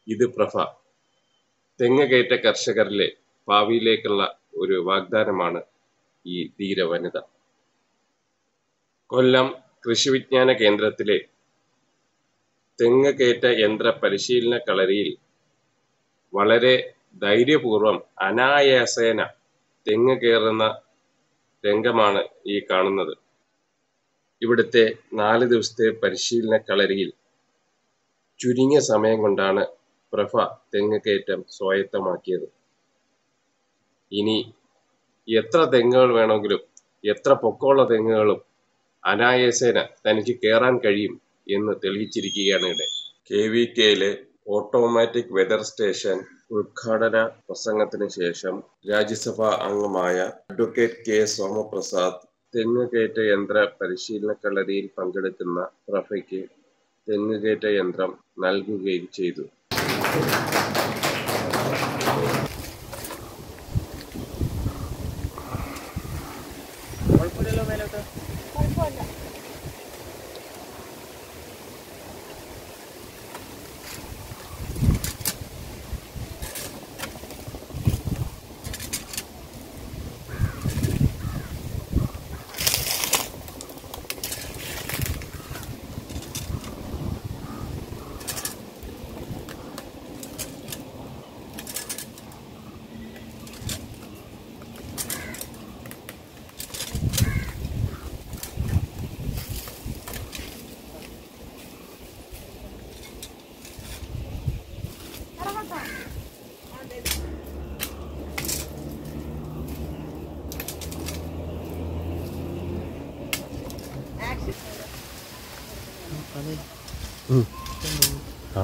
ഇത് പ്രഭ തെങ്ങ് കയറ്റ കർഷകരിലെ ഭാവിയിലേക്കുള്ള ഒരു വാഗ്ദാനമാണ് ഈ ധീര വനിത കൊല്ലം കൃഷി വിജ്ഞാന കേന്ദ്രത്തിലെ തെങ്ങ് കയറ്റ യന്ത്ര പരിശീലന കളരിയിൽ വളരെ ധൈര്യപൂർവം അനായാസേന തെങ്ങ് കയറുന്ന രംഗമാണ് ഈ കാണുന്നത് ഇവിടുത്തെ നാല് ദിവസത്തെ പരിശീലന കളരിയിൽ ചുരുങ്ങിയ സമയം കൊണ്ടാണ് പ്രഭ തെങ്ങ് കയറ്റം സ്വായത്തമാക്കിയത് ഇനി എത്ര തെങ്ങുകൾ വേണമെങ്കിലും എത്ര പൊക്കമുള്ള തെങ്ങുകളും അനായാസേന തനിക്ക് കയറാൻ കഴിയും എന്ന് തെളിയിച്ചിരിക്കുകയാണ് ഇവിടെ കെ വി കെയിലെ ഓട്ടോമാറ്റിക് വെതർ സ്റ്റേഷൻ ഉദ്ഘാടന പ്രസംഗത്തിന് ശേഷം രാജ്യസഭാ അംഗമായ അഡ്വക്കേറ്റ് കെ സോമപ്രസാദ് തെങ്ങുകയറ്റ യന്ത്ര പരിശീലന കളരിയിൽ പങ്കെടുക്കുന്ന പ്രഭയ്ക്ക് തെങ്ങുകയറ്റ യന്ത്രം നൽകുകയും ചെയ്തു ആ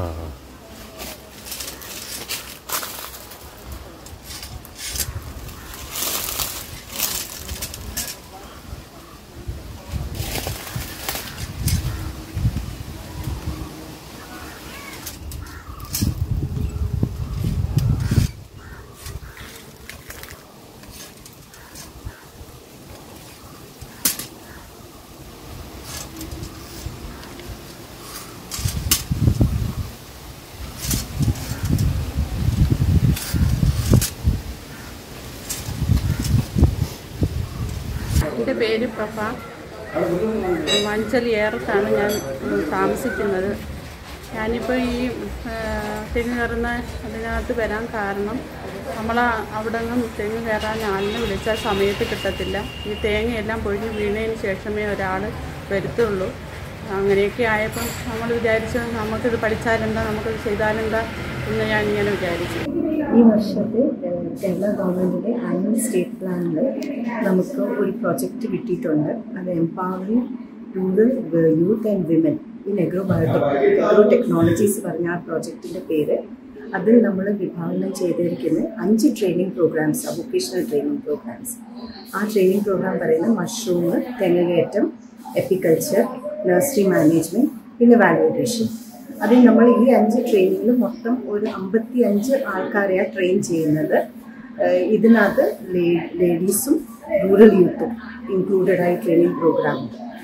എൻ്റെ പേര് പ്രഭ മഞ്ചൽ ഏറത്താണ് ഞാൻ ഉം, താമസിക്കുന്നത് ഞാനിപ്പോൾ ഈ ആ, തെങ്ങ് കയറുന്ന അതിനകത്ത് വരാൻ കാരണം നമ്മൾ അവിടെ നിന്നും തെങ്ങ് കയറാൻ ആളിനെ വിളിച്ചാൽ സമയത്ത് കിട്ടത്തില്ല ഈ തേങ്ങയെല്ലാം പൊഴിഞ്ഞ് വീണതിന് ശേഷമേ ഒരാൾ വരുത്തുള്ളൂ അങ്ങനെയൊക്കെ ആയപ്പം നമ്മൾ വിചാരിച്ചു നമുക്കിത് പഠിച്ചാലെന്താ നമുക്കിത് ചെയ്താലെന്താ എന്ന് ഞാൻ ഇങ്ങനെ വിചാരിച്ചു ഈ വർഷത്തെ ഏഹ്, കേരള ഗവൺമെൻറ്റിൻ്റെ ആനുവൽ സ്റ്റേറ്റ് പ്ലാനിൽ നമുക്ക് ഒരു പ്രോജക്റ്റ് കിട്ടിയിട്ടുണ്ട് അത് empowering rural youth and women in agro biotech agro technologies പറഞ്ഞ ആ പ്രോജക്റ്റിൻ്റെ പേര് അതിൽ നമ്മൾ വിഭാവനം ചെയ്തിരിക്കുന്ന അഞ്ച് training programs vocational training programs ആ ട്രെയിനിങ് പ്രോഗ്രാം പറയുന്നത് മഷ്റൂം തെങ്ങുകയറ്റം എപ്പിക്കൾച്ചർ നഴ്സറി മാനേജ്മെൻറ്റ് പിന്നെ വാല്യൂട്ടേഷൻ അതിൽ നമ്മൾ ഈ അഞ്ച് ട്രെയിനിങ്ങിൽ മൊത്തം ഒരു അമ്പത്തി അഞ്ച് ആൾക്കാരെയാണ് ട്രെയിൻ ചെയ്യുന്നത് ഏഹ് ഇതിനകത്ത് ലേഡീസും റൂറൽ യൂത്തും ഇൻക്ലൂഡഡ് ആയി ട്രെയിനിങ് പ്രോഗ്രാം ഉണ്ട്